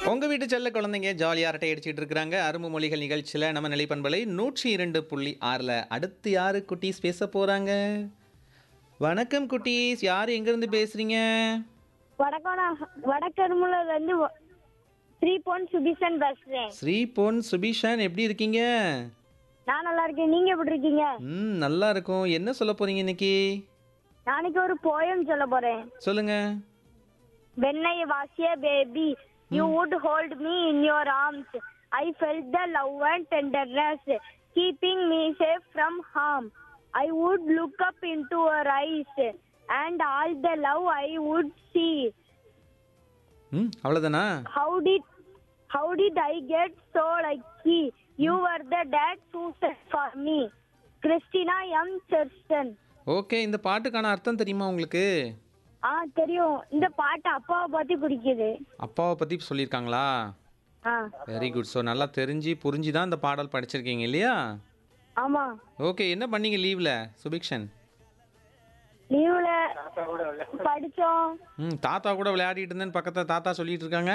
உங்க வீட்டு செல்ல குழந்தைங்க ஜாலியாக அரட்டை அடிச்சிட்டு இருக்கிறாங்க அரும்பு மொழிகள் நிகழ்ச்சியில் நம்ம நிலைப்பண்பலை நூற்றி இரண்டு புள்ளி ஆறில் அடுத்து யாரு குட்டீஸ் பேச போறாங்க வணக்கம் குட்டீஸ் யார் எங்கேருந்து பேசுறீங்க வடக்கம் நான் வடக்கருமுலல இருந்து த்ரீ பொன் சுபிசன் பேசுறேன் ஸ்ரீ பொன் சுபிஷான் எப்படி இருக்கீங்க நான் நல்லா இருக்கேன் நீங்க எப்படி இருக்கீங்க ம் நல்லா இருக்கும் என்ன சொல்ல போறீங்க இன்னைக்கு நாளைக்கு ஒரு போயம் சொல்ல போறேன் சொல்லுங்க When I was a baby, you would hold me in your arms. I felt the love and tenderness, keeping me safe from harm. I would look up into your eyes, and all the love I would see. ம் அவ்வளோதானா How did how did I get so lucky? You were the dad who sent for me. Christina M. Thurston. Okay இந்த பாட்டுக்கான அர்த்தம் தெரியுமா உங்களுக்கு ஆ தெரியும் இந்த பாட்டு அப்பாவை பத்தி பிடிக்குது அப்பாவை பற்றி சொல்லியிருக்காங்களா ஆ வெரி குட் ஸோ நல்லா தெரிஞ்சு புரிஞ்சு தான் இந்த பாடல் படிச்சிருக்கீங்க இல்லையா ஆமா ஓகே என்ன பண்ணீங்க லீவில் சுபிக்ஷன் லீவ்ல படிச்சோம் ம் தாத்தா கூட விளையாடிட்டு இருந்தேன்னு பக்கத்தில் தாத்தா சொல்லிட்டு இருக்காங்க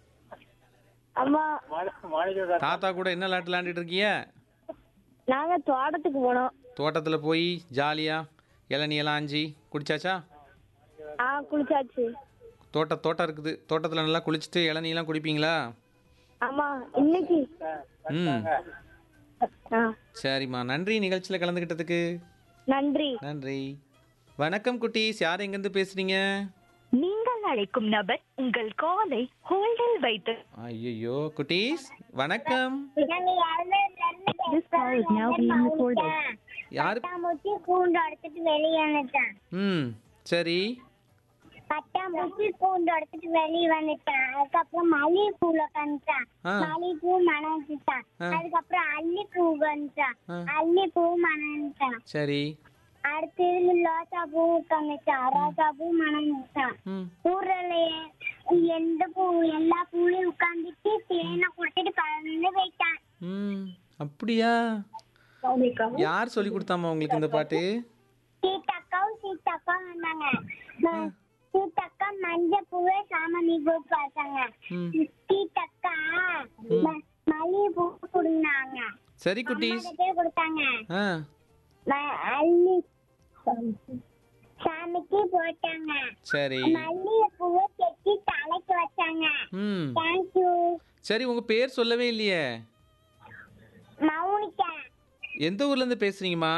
அம்மா தாத்தா கூட என்ன விளையாட்டு விளையாண்டுட்டு இருக்கீங்க நாங்க தோட்டத்துக்கு போனோம் தோட்டத்தில் போய் ஜாலியாக இளநியெல்லாம் ஆஞ்சி குடிச்சாச்சா ஆ குளிச்சாச்சு தோட்ட தோட்டம் இருக்குது தோட்டத்தில் நல்லா குளிச்சுட்டு இளநியெல்லாம் குடிப்பீங்களா ஆமா இன்னைக்கு ம் ஆ சரிம்மா நன்றி நிகழ்ச்சியில் கலந்துக்கிட்டதுக்கு நன்றி நன்றி வணக்கம் குட்டீஸ் யார் எங்கேருந்து பேசுகிறீங்க நீங்கள் அழைக்கும் நபர் உங்கள் காலை ஹோல்டில் வைத்து ஐயோ குட்டீஸ் வணக்கம் This call is now being recorded. யார் பட்டாம்பூச்சி கூண்டு எடுத்துட்டு வெளியே வந்துட்டான் ம் சரி பட்டாம்பூச்சி கூண்டு எடுத்துட்டு வெளியே வந்துட்டான் அதுக்கப்புறம் மல்லி பூல கண்டுட்டான் ஆ. மல்லி பூ மணந்துட்டான் ஆ. அதுக்கப்புறம் அல்லி பூ வந்துட்டான் ஆ. அல்லி பூ மணந்துட்டான் சரி அடுத்தது ரோசா பூ கண்டுட்டான் ரோசா பூ மணந்துட்டான் ம் ஊர்ல எந்த பூ எல்லா பூலையும் உட்காந்துட்டு தேனை கொடுத்துட்டு பறந்து போயிட்டான் ம் அப்படியா யார் சொல்லி கொடுத்தாம்மா உங்களுக்கு இந்த பாட்டு சீத்தாக்காவும் சீத்தாக்காவும் வந்தாங்க ம- சீத்தாக்கா மஞ்சள் பூவே சாமந்தி பூ பார்த்தாங்க ம் சீத்தாக்கா ம- மல்லிகை பூ கொடுத்தாங்க சரி குட்டீஸ் பேர் கொடுத்தாங்க ஆ ம- அள்ளி சாமிக்கு போட்டாங்க சரி மல்லிகை பூவை கெட்டி தலைக்கு வச்சாங்க ம் தேங்க்யூ சரி உங்கள் பேர் சொல்லவே இல்லையே மௌனிகா எந்த ஊர்லேருந்து பேசுகிறீங்கம்மா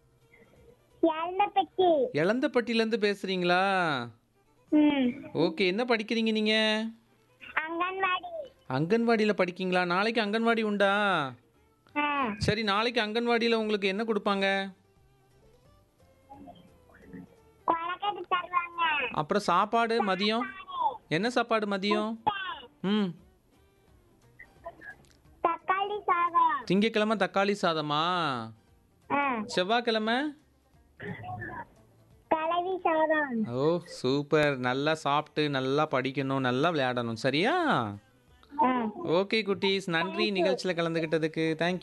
எல்லைப்பட்டி எலந்தப்பட்டியிலேருந்து பேசுகிறீங்களா ம் ஓகே என்ன படிக்கிறீங்க நீங்கள் அங்கன்வாடி அங்கன்வாடியில் படிக்கீங்களா நாளைக்கு அங்கன்வாடி உண்டா ஆ சரி நாளைக்கு அங்கன்வாடியில் உங்களுக்கு என்ன கொடுப்பாங்க கொலக்கட்டை தருவாங்க அப்புறம் சாப்பாடு மதியம் என்ன சாப்பாடு மதியம் ம் தக்காளி சாதம் திங்கக்கிழமை தக்காளி சாதமா ஆ செவ்வாய்க்கிழமை கலவி சாதம் ஓ சூப்பர் நல்லா சாப்பிட்டு நல்லா படிக்கணும் நல்லா விளையாடணும் சரியா ஆ ஓகே குட்டீஸ் நன்றி நிகழ்ச்சியில் கலந்துக்கிட்டதுக்கு தேங்க்யூ